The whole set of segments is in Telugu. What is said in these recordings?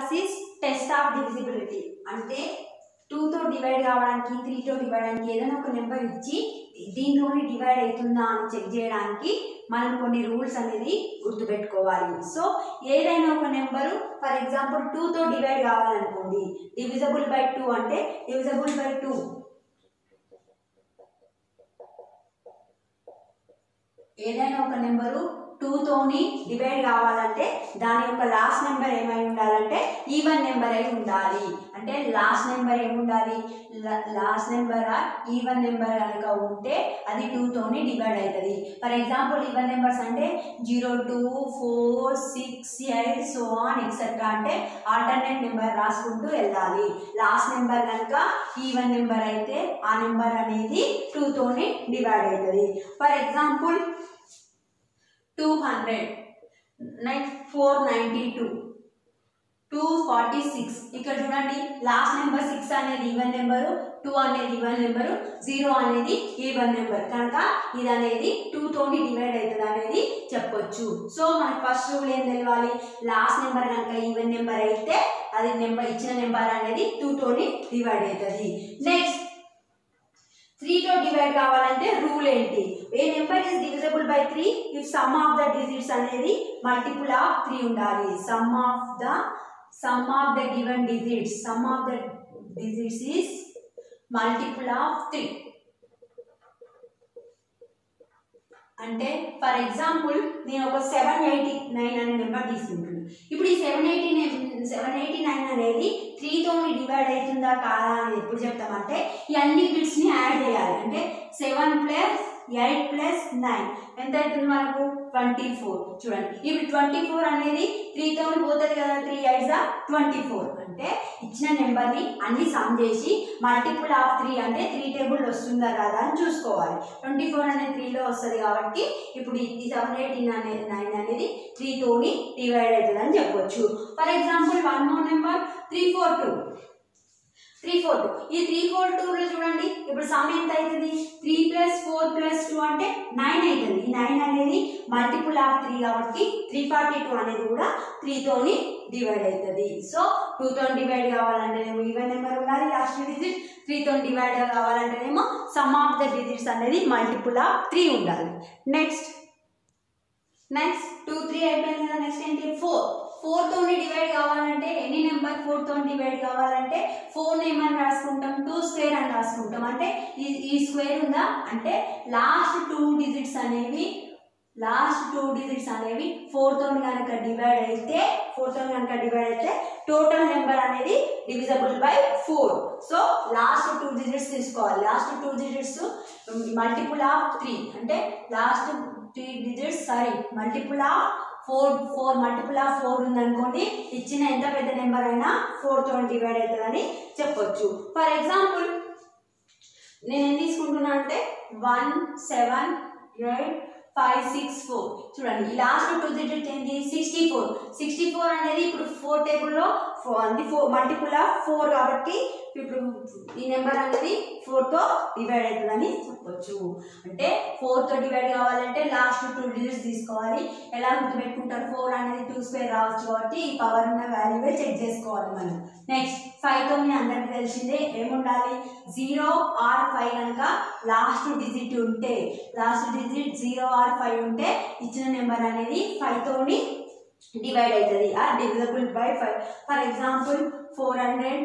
ఇస్ టెస్ట్ ఆఫ్ డివిజిబిలిటీ అంటే టూతో డివైడ్ కావడానికి త్రీతో డివైడ్ అవ్వడానికి ఏదైనా ఒక నెంబర్ ఇచ్చి దీంతోనే డివైడ్ అవుతుందా అని చెక్ చేయడానికి మనం కొన్ని రూల్స్ అనేది గుర్తుపెట్టుకోవాలి సో ఏదైనా ఒక నెంబరు ఫర్ ఎగ్జాంపుల్ టూతో డివైడ్ కావాలనుకోండి డివిజబుల్ బై టూ అంటే డివిజబుల్ బై టూ ఏదైనా ఒక నెంబరు టూతోని డివైడ్ కావాలంటే దాని యొక్క లాస్ట్ నెంబర్ ఏమై ఉండాలంటే ఈవెన్ నెంబర్ అయి ఉండాలి అంటే లాస్ట్ నెంబర్ ఏముండాలి లాస్ట్ నెంబర్ ఈవెన్ నెంబర్ కనుక ఉంటే అది టూతోని డివైడ్ అవుతుంది ఫర్ ఎగ్జాంపుల్ ఈవెన్ నెంబర్స్ అంటే zero two four six eight so on etcetera అంటే ఆల్టర్నేట్ నెంబర్ రాసుకుంటూ వెళ్ళాలి లాస్ట్ నెంబర్ కనుక ఈవెన్ నెంబర్ అయితే ఆ నెంబర్ అనేది టూతోని డివైడ్ అవుతుంది for example two hundred nine four ninety two two forty six ఇక్కడ చూడండి లాస్ట్ నెంబర్ సిక్స్ అనేది ఈవెన్ నెంబరు టూ అనేది ఈవెన్ నెంబరు జీరో అనేది ఈవెన్ నెంబర్ కనుక ఇది అనేది టూ తోని డివైడ్ అవుతుంది అనేది చెప్పొచ్చు సో మనకి ఫస్ట్ రూల్ ఏం తెలియాలి లాస్ట్ నెంబర్ కనుక ఈవెన్ నెంబర్ అయితే అది నెంబర్ ఇచ్చిన నెంబర్ అనేది టూ తోని డివైడ్ అవుతుంది నెక్స్ట్ త్రీతో డివైడ్ కావాలంటే రూల్ ఏంటి a number is divisible by three if sum of the digits అనేది మల్టిపుల్ ఆఫ్ త్రీ ఉండాలి sum of the sum of the given digits sum of the digits is multiple of three అంటే ఫర్ ఎగ్జాంపుల్ నేను ఒక సెవెన్ ఎయిటీ నైన్ అనే నెంబర్ తీసుకుంటున్నాను ఇప్పుడు ఈ seven eighty seven eighty nine అనేది త్రీతోని డివైడ్ అవుతుందా కాదా అని ఎప్పుడు చెప్తామంటే ఈ అన్ని బిట్స్ని యాడ్ చేయాలి అంటే seven plus eight plus nine ఎంత అవుతుంది మనకు ట్వంటీ ఫోర్ చూడండి ఇప్పుడు ట్వంటీ ఫోర్ అనేది త్రీతో పోతుంది కదా త్రీ ఎయిట్స్ ట్వంటీ ఫోర్ అంటే ఇచ్చిన నెంబర్ని అన్ని సమ్ చేసి మల్టిపుల్ ఆఫ్ త్రీ అంటే త్రీ టేబుల్ వస్తుందా కాదా అని చూసుకోవాలి ట్వంటీ ఫోర్ అనేది త్రీలో వస్తుంది కాబట్టి ఇప్పుడు ఈ సెవెన్ ఎయిటీన్ అనేది నైన్ అనేది త్రీతోని డివైడ్ అవుతుంది అని చెప్పొచ్చు for example one more number three four two three four two ఈ త్రీ ఫోర్ టూలో చూడండి ఇప్పుడు సమ్ ఎంత అవుతుంది three plus four plus two అంటే నైన్ అవుతుంది ఈ నైన్ అనేది మల్టిపుల్ ఆఫ్ త్రీ కాబట్టి త్రీ ఫార్టీ టూ అనేది కూడా త్రీతోని డివైడ్ అవుతుంది సో టూతో డివైడ్ కావాలంటేనేమో ఈవెన్ నెంబర్ ఉండాలి లాస్ట్ డిజిట్ త్రీతో డివైడ్ కావాలంటేనేమో సమ్ ఆఫ్ ద డిజిట్స్ అనేది మల్టిపుల్ ఆఫ్ త్రీ ఉండాలి నెక్స్ట్ నెక్స్ట్ టూ త్రీ అయిపోయింది కదా నెక్స్ట్ ఏంటి ఫోర్ ఫోర్ తోని డివైడ్ కావాలంటే ఎనీ నెంబర్ ఫోర్ తోని డివైడ్ కావాలంటే ఫోర్ ఏమని రాసుకుంటాం టూ స్క్వేర్ అని రాసుకుంటాం అంటే ఈ ఈ స్క్వేర్ ఉందా అంటే లాస్ట్ టూ డిజిట్స్ అనేవి లాస్ట్ టూ డిజిట్స్ అనేవి ఫోర్ తోని కనుక డివైడ్ అయితే ఫోర్ తోని కనుక డివైడ్ అయితే టోటల్ నెంబర్ అనేది divisible by four so last two digits తీసుకోవాలి last two digits multiple of three అంటే last three digits sorry multiple of four four multiple of four ఉందనుకోండి ఇచ్చిన ఎంత పెద్ద నెంబర్ అయినా ఫోర్ తో డివైడ్ అవుతుందని చెప్పొచ్చు ఫర్ ఎగ్జాంపుల్ నేను ఏం తీసుకుంటున్నా అంటే one seven eight five six four చూడండి ఈ లాస్ట్ టూ డిజిట్ ఏంటి సిక్స్టీ ఫోర్ సిక్స్టీ ఫోర్ అనేది ఇప్పుడు ఫోర్ టేబుల్లో ఫోర్ అది ఫోర్ మల్టిపుల్ ఆఫ్ ఫోర్ కాబట్టి ఇప్పుడు ఈ నెంబర్ అనేది ఫోర్తో డివైడ్ అవుతుందని చెప్పొచ్చు అంటే ఫోర్తో డివైడ్ కావాలంటే లాస్ట్ టూ డిజిట్స్ తీసుకోవాలి ఎలా గుర్తుపెట్టుకుంటారు ఫోర్ అనేది టూ స్క్వేర్ రావచ్చు కాబట్టి ఈ పవర్ ఉన్న వాల్యూవే చెక్ చేసుకోవాలి మనం నెక్స్ట్ ఫైవ్తో మీ అందరికీ తెలిసిందే ఏముండాలి జీరో ఆర్ ఫైవ్ కనుక లాస్ట్ డిజిట్ ఉంటే last digit zero or five ఉంటే ఇచ్చిన నెంబర్ అనేది ఫైవ్తోని డివైడ్ అవుతుంది or divisible by five for example four hundred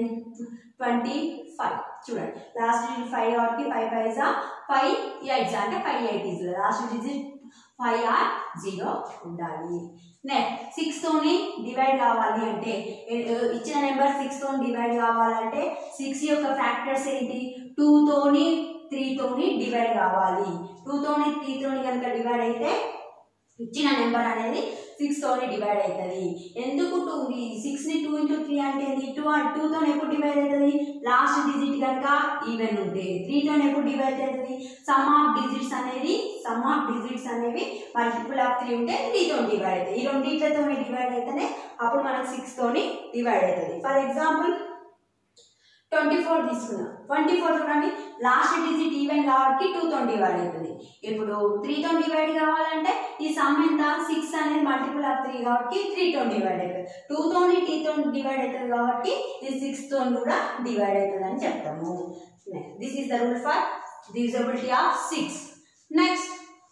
twenty five చూడండి లాస్ట్ డిజిట్ ఫైవ్ కాబట్టి ఫైవ్ ఫైవ్ ఫైవ్ ఎయిట్స్ అంటే five eighties last digit five or zero ఉండాలి నెక్స్ట్ సిక్స్తోని డివైడ్ కావాలి అంటే ఏ- ఏ- ఇచ్చిన నెంబర్ సిక్స్తోని డివైడ్ కావాలంటే సిక్స్ యొక్క ఫ్యాక్టర్స్ ఏంటి టూతోని త్రీతోని డివైడ్ కావాలి టూతోని త్రీతోని కనుక డివైడ్ అయితే ఇచ్చిన నెంబర్ అనేది సిక్స్ తోని డివైడ్ అవుతుంది ఎందుకు టూ సిక్స్ని టూ ఇంటూ త్రీ అంటే ఏంది టూ టూతో ఎప్పుడు డివైడ్ అవుతుంది లాస్ట్ డిజిట్ కనుక ఈవెన్ ఉంటే త్రీతో ఎప్పుడు డివైడ్ అవుతుంది సమ్ ఆఫ్ డిజిట్స్ అనేది సమ్ ఆఫ్ డిజిట్స్ అనేవి మల్టిపుల్ ఆఫ్ త్రీ ఉంటే త్రీతో డివైడ్ అవుతాయి ఈ రెండింటితో డివైడ్ అయితేనే అప్పుడు మనకు సిక్స్ తోని డివైడ్ అవుతుంది ఫర్ ఎగ్జాంపుల్ ట్వంటీ ఫోర్ తీసుకున్నాం ట్వంటీ ఫోర్ చూడండి లాస్ట్ డిజిట్ ఈవెన్ కాబట్టి టూతో డివైడ్ అవుతుంది ఇప్పుడు త్రీతో డివైడ్ కావాలంటే ఈ సమ్ ఎంత సిక్స్ అనేది మల్టిపుల్ ఆఫ్ త్రీ కాబట్టి త్రీతో డివైడ్ అవుతుంది టూతోని టీతో డివైడ్ అవుతుంది కాబట్టి ఈ సిక్స్తో కూడా డివైడ్ అవుతుంది అని చెప్తాము this is the rule for divisibility of six next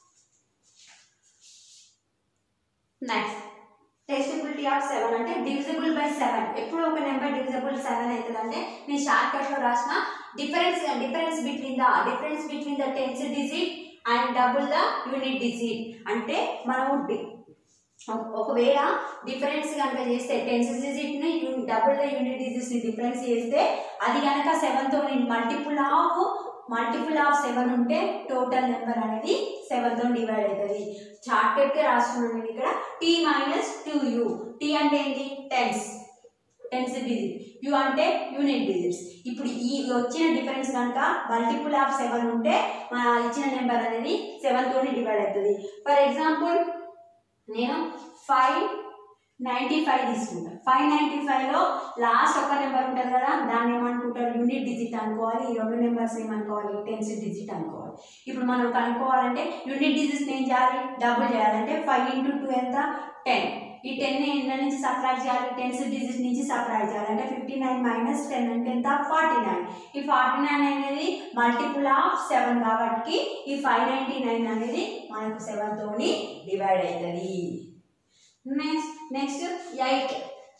next testability of seven అంటే డివిజిబుల్ బై సెవెన్ ఎప్పుడు ఒక నెంబర్ డివిజిబుల్ సెవెన్ అవుతుంది అంటే నేను షార్ట్ కట్ లో రాసిన difference difference between the difference between the tens digit and double the unit digit అంటే మనము డి- ఒక- ఒకవేళ డిఫరెన్స్ కనుక చేస్తే టెన్స్ డిజిట్ ని డబుల్ ద యూనిట్ డిజిట్స్ ని డిఫరెన్స్ చేస్తే అది కనుక సెవెన్ తో multiple of multiple of seven ఉంటే టోటల్ నెంబర్ అనేది సెవెన్ తో డివైడ్ అవుతుంది చార్టెడ్ గా రాస్తున్నాను నేను ఇక్కడ T minus two U T అంటే ఏంటి టెన్స్ టెన్స్ డిజిట్ యు అంటే యూనిట్ డిజిట్స్ ఇప్పుడు ఈ వచ్చిన డిఫరెన్స్ కనుక మల్టిపుల్ ఆఫ్ సెవెన్ ఉంటే మన ఇచ్చిన నెంబర్ అనేది సెవెన్ తోని డివైడ్ అవుతుంది ఫర్ ఎగ్జాంపుల్ నేను ఫైవ్ నైంటీ ఫైవ్ తీసుకుంటాను ఫైవ్ నైంటీ ఫైవ్లో లాస్ట్ ఒక నెంబర్ ఉంటుంది కదా దాన్ని ఏమనుకుంటారు యూనిట్ డిజిట్ అనుకోవాలి ఈ రెండు నెంబర్స్ ఏమనుకోవాలి టెన్స్ డిజిట్ అనుకోవాలి ఇప్పుడు మనం కనుక్కోవాలంటే యూనిట్ డిజిట్స్ ఏం చేయాలి డబుల్ చేయాలంటే ఫైవ్ ఇంటూ టూ ఎంత టెన్ ఈ టెన్ ఎన్న నుంచి సబ్ట్రాక్ట్ చేయాలి టెన్స్ డిజిట్ నుంచి సబ్ట్రాక్ట్ చేయాలి అంటే ఫిఫ్టీ నైన్ మైనస్ టెన్ అంటే ఎంత ఫార్టీ నైన్ ఈ ఫార్టీ నైన్ అనేది మల్టిపుల్ ఆఫ్ సెవెన్ కాబట్టి ఈ ఫైవ్ నైంటీ నైన్ అనేది మనకు సెవెన్ తోని డివైడ్ అవుతుంది next next eight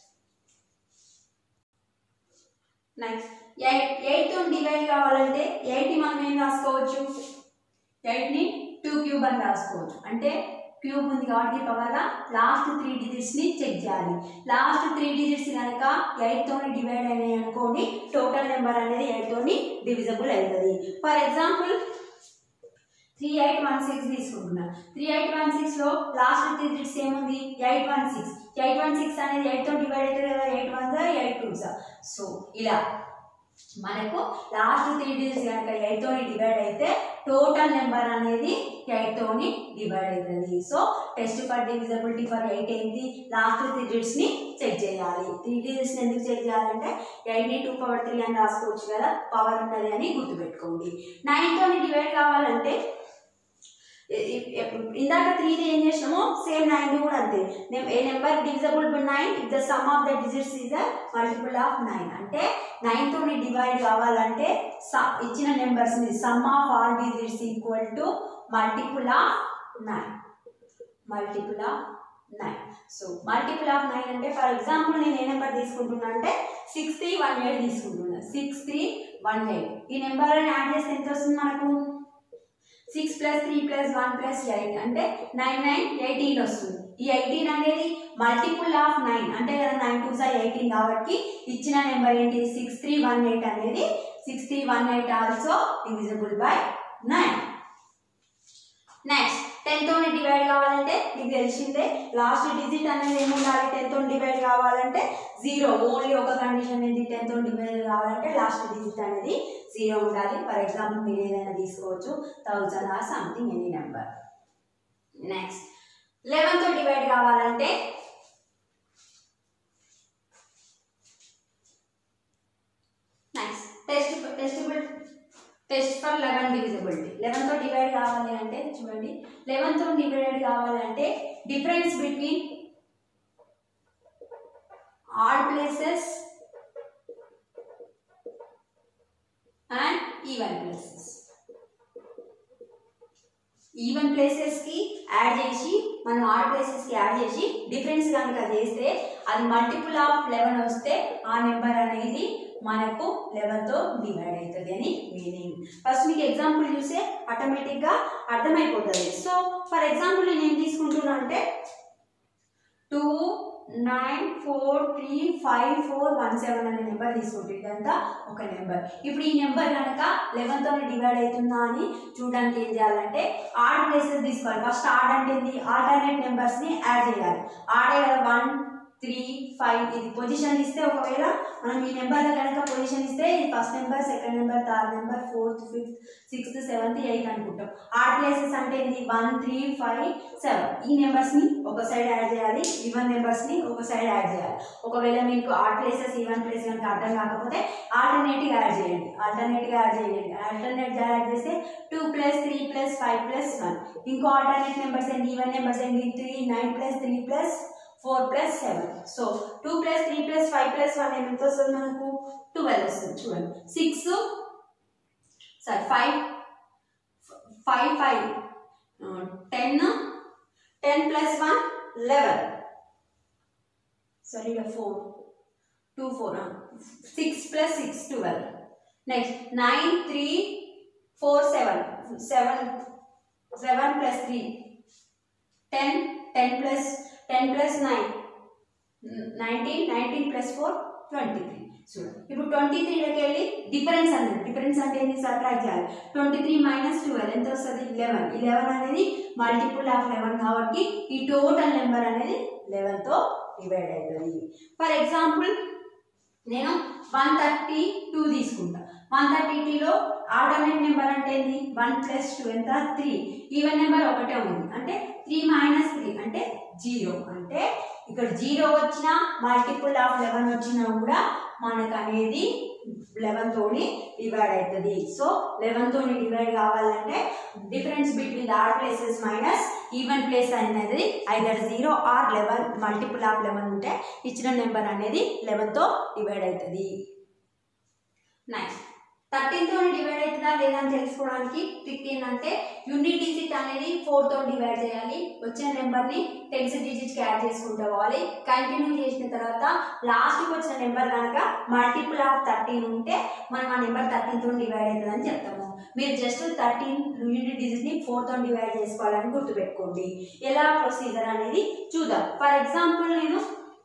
next eight eight divide కావాలంటే ఎయిట్ని మనం ఏం రాసుకోవచ్చు ఎయిట్ని టూ క్యూబ్ అని రాసుకోవచ్చు అంటే క్యూబ్ ఉంది కాబట్టి పవర్ లాస్ట్ త్రీ డిజిట్స్ని చెక్ చేయాలి లాస్ట్ త్రీ డిజిట్స్ కనుక ఎయిట్తోని డివైడ్ అయినాయి అనుకోండి టోటల్ నెంబర్ అనేది ఎయిట్తోని డివిజబుల్ అవుతుంది for example three eight one six తీసుకుంటున్నా త్రీ ఎయిట్ వన్ సిక్స్లో లాస్ట్ త్రీ డిజిట్స్ ఏముంది eight one six eight one six అనేది ఎయిట్తో డివైడ్ అవుతుంది కదా eight one eight two so ఇలా మనకు లాస్ట్ త్రీ డిజిట్స్ కనుక ఎయిట్తో డివైడ్ అయితే టోటల్ నెంబర్ అనేది ఎయిట్తోని డివైడ్ అవుతుంది so test for divisibility for eight ఏంటి లాస్ట్ త్రీ డిజిట్స్ని చెక్ చేయాలి త్రీ డిజిట్స్ని ఎందుకు చెక్ చేయాలంటే ఎయిట్ని టూ పవర్ త్రీ అని రాసుకోవచ్చు కదా పవర్ ఉన్నది అని గుర్తుపెట్టుకోండి నైన్తోని డివైడ్ కావాలంటే ఇ- ఇ- ఇందాక త్రీది ఏం చేసినామో సేమ్ నైన్ కూడా అంతే నెం- a number divisible by nine if the sum of the digits is the multiple of nine అంటే నైన్ తోని డివైడ్ కావాలంటే స- ఇచ్చిన నెంబర్స్ ని sum of all digits equal to multiple of nine multiple of nine so multiple of nine అంటే ఫర్ ఎగ్జాంపుల్ నేను ఏ నెంబర్ తీసుకుంటున్నా అంటే సిక్స్ త్రీ వన్ ఎయిట్ తీసుకుంటున్నా సిక్స్ త్రీ వన్ ఎయిట్ ఈ నెంబర్ యాడ్ చేస్తే ఎంత వస్తుంది మనకు six plus three plus one plus eight అంటే నైన్ నైన్ ఎయిటీన్ వస్తుంది ఈ ఎయిటీన్ అనేది మల్టిపుల్ ఆఫ్ నైన్ అంటే కదా నైన్ టూ సార్ ఎయిటీన్ కాబట్టి ఇచ్చిన నెంబర్ ఏంటి సిక్స్ త్రీ వన్ ఎయిట్ అనేది six three one eight also divisible by nine next ten తోని డివైడ్ కావాలంటే మీకు తెలిసిందే లాస్ట్ డిజిట్ అనేది ఏమి ఉండాలి టెన్ తోని డివైడ్ కావాలంటే జీరో ఓన్లీ ఒక కండిషన్ ఏంటి టెన్ తోని డివైడ్ కావాలంటే లాస్ట్ డిజిట్ అనేది జీరో ఉండాలి ఫర్ ఎగ్జాంపుల్ మీరు ఏదైనా తీసుకోవచ్చు thousand or something any number next లెవెన్తో డివైడ్ కావాలంటే next test testable test for eleven divisibility లెవెన్తో డివైడ్ కావాలి అంటే చూడండి లెవెన్తో డివైడ్ కావాలంటే difference between odd places and even places even ప్లేసెస్కి యాడ్ చేసి మనం ఆడ్ ప్లేసెస్కి యాడ్ చేసి డిఫరెన్స్ కనుక చేస్తే అది మల్టిపుల్ ఆఫ్ లెవెన్ వస్తే ఆ నెంబర్ అనేది మనకు లెవెన్తో డివైడ్ అవుతుంది అని మీనింగ్ ఫస్ట్ మీకు ఎగ్జాంపుల్ చూస్తే ఆటోమేటిక్గా అర్థమైపోతుంది సో ఫర్ ఎగ్జాంపుల్ నేను ఏం తీసుకుంటున్నా అంటే two nine four three five four one seven అనే నెంబర్ తీసుకుంటే ఇదంతా ఒక నెంబర్ ఇప్పుడు ఈ నెంబర్ కనుక లెవెన్తో డివైడ్ అవుతుందా అని చూడడానికి ఏం చేయాలంటే ఆడ్ ప్లేసెస్ తీసుకోవాలి ఫస్ట్ ఆడ్ అంటే ఏంటి ఆల్టర్నేట్ నెంబర్స్ని యాడ్ చేయాలి ఆడే కదా వన్ త్రీ ఫైవ్ ఇది పొజిషన్ ఇస్తే ఒకవేళ మనం ఈ నెంబర్లో కనుక పొజిషన్ ఇస్తే ఇది first number second number third number fourth fifth sixth seventh eighth అనుకుంటాం ఆడ్ ప్లేసెస్ అంటే ఏంటి వన్ త్రీ ఫైవ్ సెవెన్ ఈ నెంబర్స్ని ఒక సైడ్ యాడ్ చేయాలి ఈవెన్ నెంబర్స్ని ఒక సైడ్ యాడ్ చేయాలి ఒకవేళ మీకు ఆడ్ ప్లేసెస్ ఈవెన్ ప్లేస్ కనుక అర్థం కాకపోతే ఆల్టర్నేటివ్ యాడ్ చేయండి ఆల్టర్నేటివ్ యాడ్ చేయండి ఆల్టర్నేట్ యాడ్ చేస్తే two plus three plus five plus one ఇంకో ఆల్టర్నేట్ నెంబర్స్ ఏంటి ఈవెన్ నెంబర్స్ ఏంటి three nine plus three plus four plus seven so two plus three plus five plus one ఎంత వస్తుంది మనకు ట్వెల్వ్ వస్తుంది చూడండి six sorry five five five ten ten plus one eleven sorry four two four six plus six twelve next nine three four seven seven seven plus three ten ten plus ten plus nine nineteen nineteen plus four twenty three చూడండి ఇప్పుడు ట్వంటీ త్రీలోకి వెళ్ళి డిఫరెన్స్ అన్నది డిఫరెన్స్ అంటే ఏంటి సబ్ట్రాక్ట్ చేయాలి ట్వంటీ త్రీ మైనస్ ట్వెల్వ్ ఎంత వస్తుంది లెవెన్ ఈ లెవెన్ అనేది మల్టిపుల్ ఆఫ్ లెవెన్ కాబట్టి ఈ టోటల్ నెంబర్ అనేది లెవెన్తో డివైడ్ అవుతుంది ఫర్ ఎగ్జాంపుల్ నేను వన్ థర్టీ టూ తీసుకుంటా వన్ థర్టీ టూలో ఆల్టర్నేట్ నెంబర్ అంటే ఏంది వన్ ప్లస్ టూ ఎంత త్రీ ఈవెన్ నెంబర్ ఒకటే ఉంది అంటే త్రీ మైనస్ త్రీ అంటే జీరో అంటే ఇక్కడ జీరో వచ్చినా మల్టిపుల్ ఆఫ్ లెవెన్ వచ్చినా కూడా మనకు అనేది లెవెన్ తోని డివైడ్ అవుతుంది సో లెవెన్ తోని డివైడ్ కావాలంటే difference between the odd places minus even place అనేది either zero or eleven multiple of eleven ఉంటే ఇచ్చిన నెంబర్ అనేది లెవెన్తో డివైడ్ అవుతుంది నెక్స్ట్ థర్టీన్తో డివైడ్ అవుతుందా లేదా అని తెలుసుకోవడానికి ట్రిక్ ఏంటంటే యూనిట్ డిజిట్ అనేది ఫోర్తో డివైడ్ చేయాలి వచ్చిన నెంబర్ని టెన్స్ డిజిట్కి యాడ్ చేసుకుంటూ పోవాలి కంటిన్యూ చేసిన తర్వాత లాస్ట్కి వచ్చిన నెంబర్ కనుక మల్టిపుల్ ఆఫ్ థర్టీన్ ఉంటే మనం ఆ నెంబర్ థర్టీన్తో డివైడ్ అవుతుందని చెప్తాము మీరు జస్ట్ థర్టీన్ యూనిట్ డిజిట్ని ఫోర్తో డివైడ్ చేసుకోవాలని గుర్తుపెట్టుకోండి ఎలా ప్రొసీజర్ అనేది చూద్దాం ఫర్ ఎగ్జాంపుల్ నేను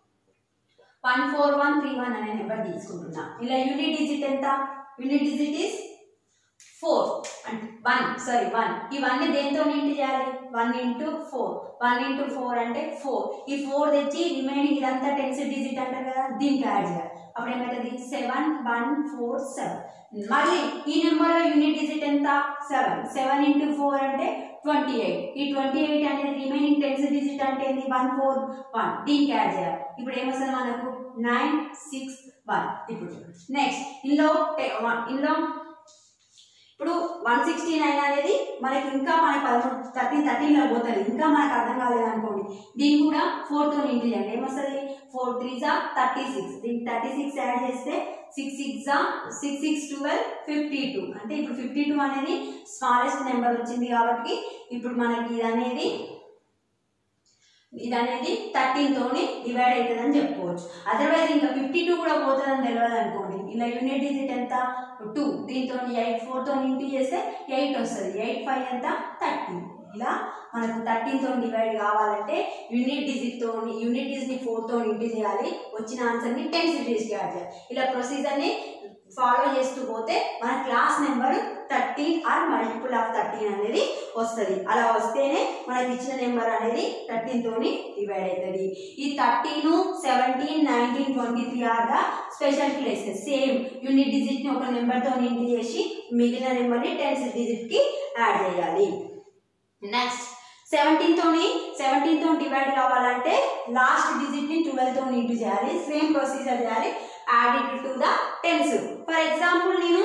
one four one three one అనే నెంబర్ తీసుకుంటున్నా ఇలా యూనిట్ డిజిట్ ఎంత యూనిట్ డిజిట్ ఈస్ ఫోర్ అంటే వన్ సారీ వన్ ఇవన్నీ దేంతో ఇంటూ చేయాలి one into four one into four అంటే ఫోర్ ఈ ఫోర్ తెచ్చి రిమైనింగ్ ఇదంతా టెన్స్ డిజిట్ అంటారు కదా దీనికి యాడ్ చేయాలి అప్పుడు ఏమవుతుంది సెవెన్ వన్ ఫోర్ సెవెన్ మళ్ళీ ఈ నెంబర్లో యూనిట్ డిజిట్ ఎంత సెవెన్ సెవెన్ ఇంటూ ఫోర్ అంటే ట్వంటీ ఎయిట్ ఈ ట్వంటీ ఎయిట్ అనేది రిమైనింగ్ టెన్స్ డిజిట్ అంటే ఏంది వన్ ఫోర్ వన్ దీనికి యాడ్ చేయాలి ఇప్పుడు ఏమొస్తుంది మనకు నైన్ సిక్స్ వన్ ఇప్పుడు నెక్స్ట్ ఇందులో ఇందులో ఇప్పుడు వన్ సిక్స్టీ నైన్ అనేది మనకి ఇంకా మనకి పదమూడు థర్టీన్ థర్టీన్లో పోతుంది ఇంకా మనకు అర్థం కాలేదు అనుకోండి దీన్ని కూడా ఫోర్తో ఇంటూ చేయండి ఏమొస్తుంది ఫోర్ త్రీ జా థర్టీ సిక్స్ దీనికి థర్టీ సిక్స్ యాడ్ చేస్తే సిక్స్ సిక్స్ జా six six twelve fifty two అంటే ఇప్పుడు ఫిఫ్టీ టూ అనేది స్మాలెస్ట్ నెంబర్ వచ్చింది కాబట్టి ఇప్పుడు మనకి ఇది అనేది ఇది అనేది థర్టీన్ తోని డివైడ్ అవుతుందని చెప్పుకోవచ్చు అదర్వైజ్ ఇంకా ఫిఫ్టీ టూ కూడా పోతుందని తెలియదు అనుకోండి ఇలా యూనిట్ డిజిట్ ఎంత టూ దీంతో ఎయిట్ ఫోర్తో ఇంటూ చేస్తే ఎయిట్ వస్తుంది ఎయిట్ ఫైవ్ ఎంత థర్టీ ఇలా మనకు థర్టీన్తో డివైడ్ కావాలంటే యూనిట్ డిజిట్తో యూనిట్ డిజిట్ని ఫోర్తో ఇంటూ చేయాలి వచ్చిన ఆన్సర్ని టెన్ సిరీస్కి యాడ్ చేయాలి ఇలా ప్రొసీజర్ని ఫాలో చేస్తూ పోతే మన class number thirteen or multiple of thirteen అనేది వస్తుంది అలా వస్తేనే మనకి ఇచ్చిన నెంబర్ అనేది థర్టీన్ తోని డివైడ్ అవుతుంది ఈ thirteen seventeen nineteen twenty three or the special places same unit డిజిట్ని ఒక నెంబర్తో ఇంటి చేసి మిగిలిన నెంబర్ని టెన్త్ డిజిట్కి యాడ్ చేయాలి నెక్స్ట్ సెవెంటీన్ తోని సెవెంటీన్ తో డివైడ్ కావాలంటే లాస్ట్ డిజిట్ ని ట్వెల్వ్ తో ఇంటూ చేయాలి సేమ్ ప్రొసీజర్ చేయాలి add it to the tens for example నేను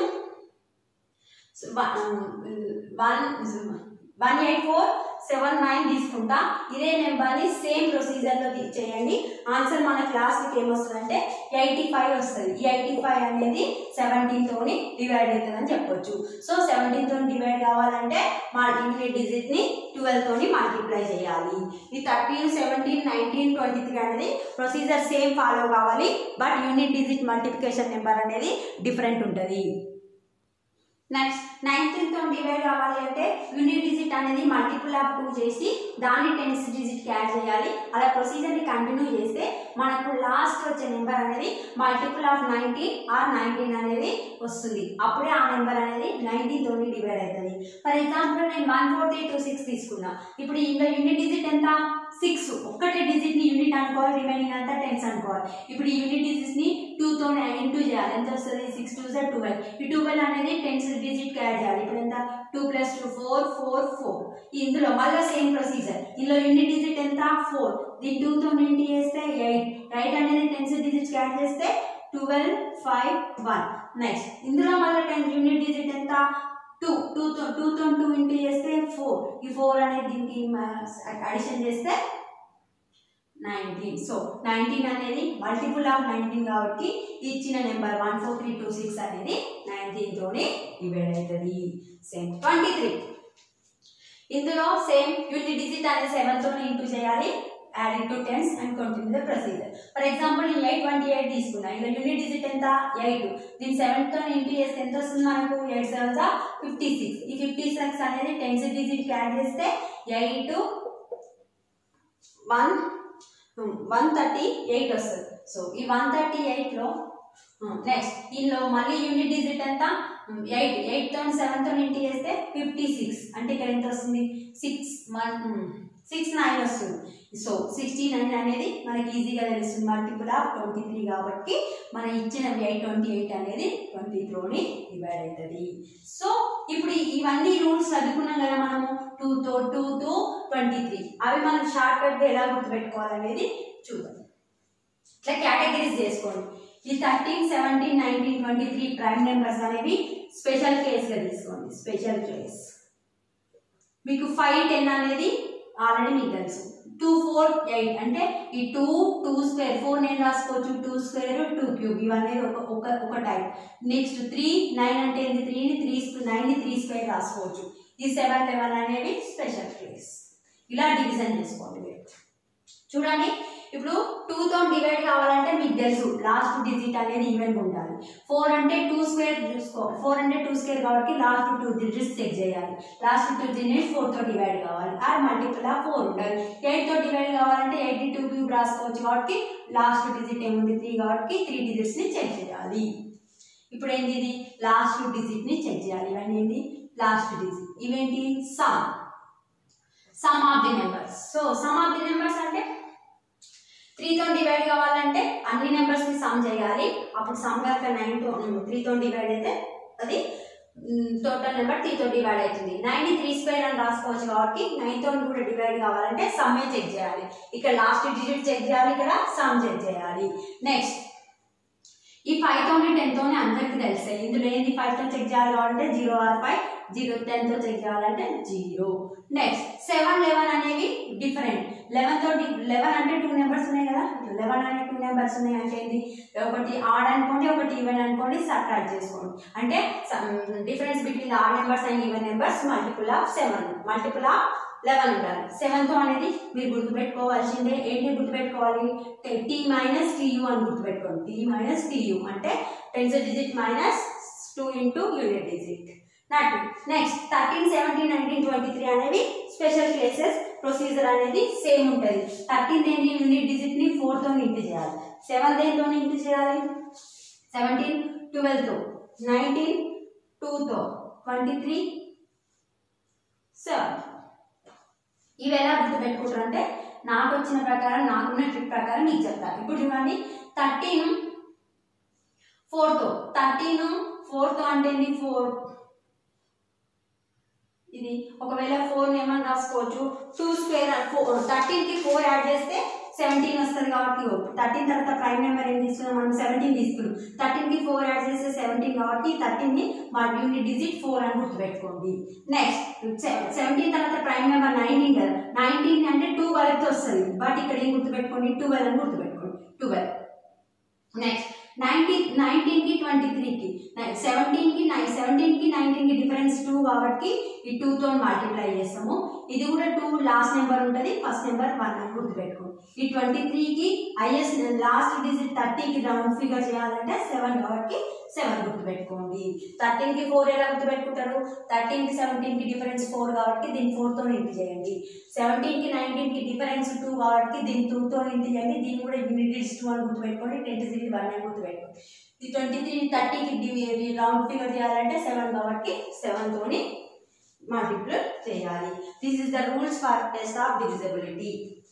one one eight four seven nine తీసుకుంటా ఇదే నెంబర్ని సేమ్ ప్రొసీజర్లో చేయండి ఆన్సర్ మన క్లాస్కి ఏమొస్తుందంటే ఎయిటీ ఫైవ్ వస్తుంది ఈ ఎయిటీ ఫైవ్ అనేది సెవెంటీన్తోని డివైడ్ అవుతుందని చెప్పొచ్చు సో సెవెంటీన్తో డివైడ్ కావాలంటే మా యూనిట్ డిజిట్ని ట్వెల్వ్తోని మల్టిప్లై చేయాలి ఈ thirteen seventeen nineteen twenty three అనేది ప్రొసీజర్ సేమ్ ఫాలో కావాలి but unit digit multiplication number అనేది డిఫరెంట్ ఉంటుంది నెక్స్ట్ నైన్టీన్తో డివైడ్ కావాలి అంటే యూనిట్ డిజిట్ అనేది మల్టిపుల్ ఆఫ్ టూ చేసి దాన్ని టెన్స్ డిజిట్కి యాడ్ చేయాలి అలా ప్రొసీజర్ని కంటిన్యూ చేస్తే మనకు లాస్ట్ వచ్చే నెంబర్ అనేది multiple of nineteen or nineteen అనేది వస్తుంది అప్పుడే ఆ నెంబర్ అనేది నైన్టీన్ తోని డివైడ్ అవుతుంది ఫర్ ఎగ్జాంపుల్ నేను one four three two six తీసుకున్నా ఇప్పుడు ఇందులో యూనిట్ డిజిట్ ఎంత సిక్స్ ఒక్కటే డిజిట్ ని యూనిట్ అనుకోవాలి రిమైనింగ్ అంతా టెన్స్ అనుకోవాలి ఇప్పుడు ఈ యూనిట్ డిజిట్స్ ని టూ తో ఇంటూ చేయాలి ఎంత వస్తుంది సిక్స్ టూ సార్ ట్వెల్వ్ ఈ ట్వెల్వ్ అనేది టెన్స్ డిజిట్ యాడ్ చేయాలి ఇప్పుడు ఎంత two plus two four four four ఇందులో మళ్ళీ సేమ్ ప్రొసీజర్ ఇందులో యూనిట్ డిజిట్ ఎంత ఫోర్ దీని టూ తో ఇంటూ చేస్తే ఎయిట్ ఎయిట్ అనేది టెన్స్ డిజిట్ యాడ్ చేస్తే ట్వెల్వ్ ఫైవ్ వన్ నెక్స్ట్ ఇందులో మళ్ళీ టెన్ యూనిట్ డిజిట్ ఎంత టూ టూతో టూతో టూ ఇంటూ చేస్తే ఫోర్ ఈ ఫోర్ అనేది దీనికి అడిషన్ చేస్తే నైన్టీన్ సో నైన్టీన్ అనేది మల్టిపుల్ ఆఫ్ నైన్టీన్ కాబట్టి ఇచ్చిన number one four three two six అనేది నైన్టీన్ తోనే డివైడ్ అవుతుంది సేమ్ ట్వంటీ త్రీ ఇందులో సేమ్ యూనిట్ డిజిట్ అనేది సెవెన్ తోనే ఇంటూ చేయాలి add into tens and continue the procedure for example నేను ఎయిట్ ట్వంటీ ఎయిట్ తీసుకున్నా ఇలా యూనిట్ డిజిట్ ఎంత ఎయిట్ దీని సెవెన్ తో ఇంటూ చేస్తే ఎంత వస్తుంది మనకు ఎయిట్ సెవెన్ ఫిఫ్టీ సిక్స్ ఈ ఫిఫ్టీ సిక్స్ అనేది టెన్స్ డిజిట్ యాడ్ చేస్తే eight one one thirty eight వస్తుంది సో ఈ వన్ థర్టీ ఎయిట్లో నెక్స్ట్ ఇందులో మళ్ళీ యూనిట్ డిజిట్ ఎంత ఎయిట్ ఎయిట్ తో సెవెన్ తో ఇంటి చేస్తే ఫిఫ్టీ సిక్స్ అంటే ఇక్కడ ఎంత వస్తుంది సిక్స్ వన్ సిక్స్ నైన్ వస్తుంది సో సిక్స్టీ నైన్ అనేది మనకి ఈజీగా తెలుస్తుంది మల్టిపుల్ ఆఫ్ ట్వంటీ త్రీ కాబట్టి మన ఇచ్చిన ఎయిట్ ట్వంటీ ఎయిట్ అనేది ట్వంటీ త్రోని డివైడ్ అవుతుంది సో ఇప్పుడు ఇవన్నీ రూల్స్ చదువుకున్నాం కదా మనము టూ తో టూ తో ట్వంటీ త్రీ అవి మనం షార్ట్ కట్గా ఎలా గుర్తుపెట్టుకోవాలనేది చూద్దాం ఇట్లా కేటగిరీస్ చేసుకోండి ఈ thirteen seventeen nineteen twenty three prime numbers అనేవి స్పెషల్ కేస్గా తీసుకోండి స్పెషల్ కేస్ మీకు ఫైవ్ టెన్ అనేది ఆల్రెడీ మీకు తెలుసు టూ ఫోర్ ఎయిట్ అంటే ఈ టూ టూ స్క్వేర్ ఫోర్ నేను రాసుకోవచ్చు టూ స్క్వేర్ టూ క్యూబ్ ఇవన్నీ ఒక ఒక ఒక టైప్ నెక్స్ట్ త్రీ నైన్ అంటే ఏంది త్రీని త్రీ నైన్ని త్రీ స్క్వేర్ రాసుకోవచ్చు ఈ సెవెన్ లెవెన్ అనేవి స్పెషల్ కేస్ ఇలా డివిజన్ చేసుకోండి మీరు చూడండి ఇప్పుడు టూతో డివైడ్ కావాలంటే మీకు తెలుసు లాస్ట్ డిజిట్ అనేది ఈవెన్ ఉండాలి ఫోర్ అంటే టూ స్క్వేర్ చూసుకోవాలి ఫోర్ అంటే టూ స్క్వేర్ కాబట్టి లాస్ట్ టూ డిజిట్స్ చెక్ చేయాలి లాస్ట్ టూ డిజిట్ ఫోర్తో డివైడ్ కావాలి ఆర్ మల్టిపుల్ ఆఫ్ ఫోర్ ఉండాలి ఎయిట్తో డివైడ్ కావాలంటే ఎయిటీ టూ క్యూబ్ రాసుకోవచ్చు కాబట్టి లాస్ట్ డిజిట్ ఏముంది త్రీ కాబట్టి త్రీ డిజిట్స్ని చెక్ చేయాలి ఇప్పుడు ఏంటి ఇది లాస్ట్ డిజిట్ని చెక్ చేయాలి ఇవన్నీ ఏంటి లాస్ట్ డిజిట్ ఇవేంటి sum sum of the numbers so sum of the numbers అంటే త్రీతో డివైడ్ కావాలంటే అన్ని నెంబర్స్ ని సమ్ చేయాలి అప్పుడు సమ్ కనుక నైన్ తో త్రీతో డివైడ్ అయితే అది టోటల్ నెంబర్ త్రీతో డివైడ్ అవుతుంది నైన్ త్రీ స్క్వేర్ అని రాసుకోవచ్చు కాబట్టి నైన్ తో కూడా డివైడ్ కావాలంటే సమ్మే చెక్ చేయాలి ఇక్కడ లాస్ట్ డిజిట్ చెక్ చేయాలి ఇక్కడ సమ్ చెక్ చేయాలి నెక్స్ట్ ఈ ఫైవ్ తోని టెన్ తోని అందరికి తెలుస్తాయి ఇందులో ఏంది ఫైవ్ తో చెక్ చేయాలి కావాలంటే zero or five zero ten తో చెక్ చేయాలంటే జీరో నెక్స్ట్ సెవెన్ లెవెన్ అనేవి డిఫరెంట్ లెవెన్ తో లెవెన్ అంటే టూ నెంబర్స్ ఉన్నాయి కదా లెవెన్ అనే టూ నెంబర్స్ ఉన్నాయి అంటే ఏంటి ఒకటి ఆడ్ అనుకోండి ఒకటి ఈవెన్ అనుకోండి సబ్ట్రాక్ట్ చేసుకోండి అంటే difference between odd numbers and even numbers multiple of seven multiple of eleven ఉండాలి సెవెన్తో అనేది మీరు గుర్తుపెట్టుకోవాల్సిందే ఏంటి గుర్తుపెట్టుకోవాలి టీ మైనస్ టీయూ అని గుర్తుపెట్టుకోండి టీ మైనస్ టీయూ అంటే tens digit minus two into unit digit నట్ next thirteen seventeen nineteen twenty three అనేవి స్పెషల్ కేసెస్ ప్రొసీజర్ అనేది సేమ్ ఉంటుంది థర్టీన్ దేని యూనిట్ డిజిట్ ని ఫోర్ తో ఇంటి చేయాలి సెవెన్ దేనితో ఇంటి చేయాలి సెవెంటీన్ ట్వెల్వ్తో నైన్టీన్ టూతో ట్వంటీ త్రీ సెవెన్ ఇవి ఎలా గుర్తుపెట్టుకుంటారు అంటే నాకు వచ్చిన ప్రకారం నాకున్న ట్రిక్ ప్రకారం మీకు చెప్తాను ఇప్పుడు చూడండి థర్టీన్ ఫోర్తో థర్టీన్ ఫోర్తో అంటే ఏంటి ఫోర్ ఇది ఒకవేళ ఫోర్ ఏమని రాసుకోవచ్చు టూ స్క్వేర్ ఫోర్ థర్టీన్కి ఫోర్ యాడ్ చేస్తే సెవెంటీన్ వస్తుంది కాబట్టి థర్టీన్ తర్వాత ప్రైమ్ నెంబర్ ఏం తీసుకున్నాం మనం సెవెంటీన్ తీసుకున్నాం థర్టీన్కి ఫోర్ యాడ్ చేస్తే సెవెంటీన్ కాబట్టి థర్టీన్ని మా యూనిట్ డిజిట్ ఫోర్ అని గుర్తుపెట్టుకోండి నెక్స్ట్ సెవెంటీన్ తర్వాత ప్రైమ్ నెంబర్ నైన్టీన్ కదా నైన్టీన్ అంటే టూ వరకు వస్తుంది బట్ ఇక్కడ ఏం గుర్తుపెట్టుకోండి ట్వెల్వ్ అని గుర్తుపెట్టుకోండి ట్వెల్వ్ నెక్స్ట్ నైన్టీన్ నైన్టీన్కి ట్వంటీ త్రీకి సెవెంటీన్కి నై సెవెంటీన్కి నైన్టీన్కి డిఫరెన్స్ టూ కాబట్టి ఈ టూతో మల్టిప్లై చేస్తాము ఇది కూడా టూ లాస్ట్ నెంబర్ ఉంటుంది ఫస్ట్ నెంబర్ వన్ అని గుర్తుపెట్టుకోండి ఈ ట్వంటీ త్రీకి ఐఎస్ లాస్ట్ డిజిట్ థర్టీకి రౌండ్ ఫిగర్ చేయాలంటే సెవెన్ కాబట్టి సెవెన్ గుర్తుపెట్టుకోండి థర్టీన్కి ఫోర్ ఎలా గుర్తుపెట్టుకుంటారు థర్టీన్కి సెవెంటీన్కి డిఫరెన్స్ ఫోర్ కాబట్టి దీన్ని ఫోర్తో ఇంటి చేయండి సెవెంటీన్కి నైన్టీన్కి డిఫరెన్స్ టూ కాబట్టి దీన్ని టూతో ఇంటి చేయండి దీన్ని కూడా యూనిట్ టూ అని గుర్తుపెట్టుకోండి ట్వంటీ త్రీ వన్ అని గుర్తుపెట్టుకోండి ఈ ట్వంటీ త్రీ థర్టీకి రౌండ్ ఫిగర్ చేయాలంటే సెవెన్ కాబట్టి సెవెన్తోని మల్టిపుల్ చేయాలి this is the rules for test of divisibility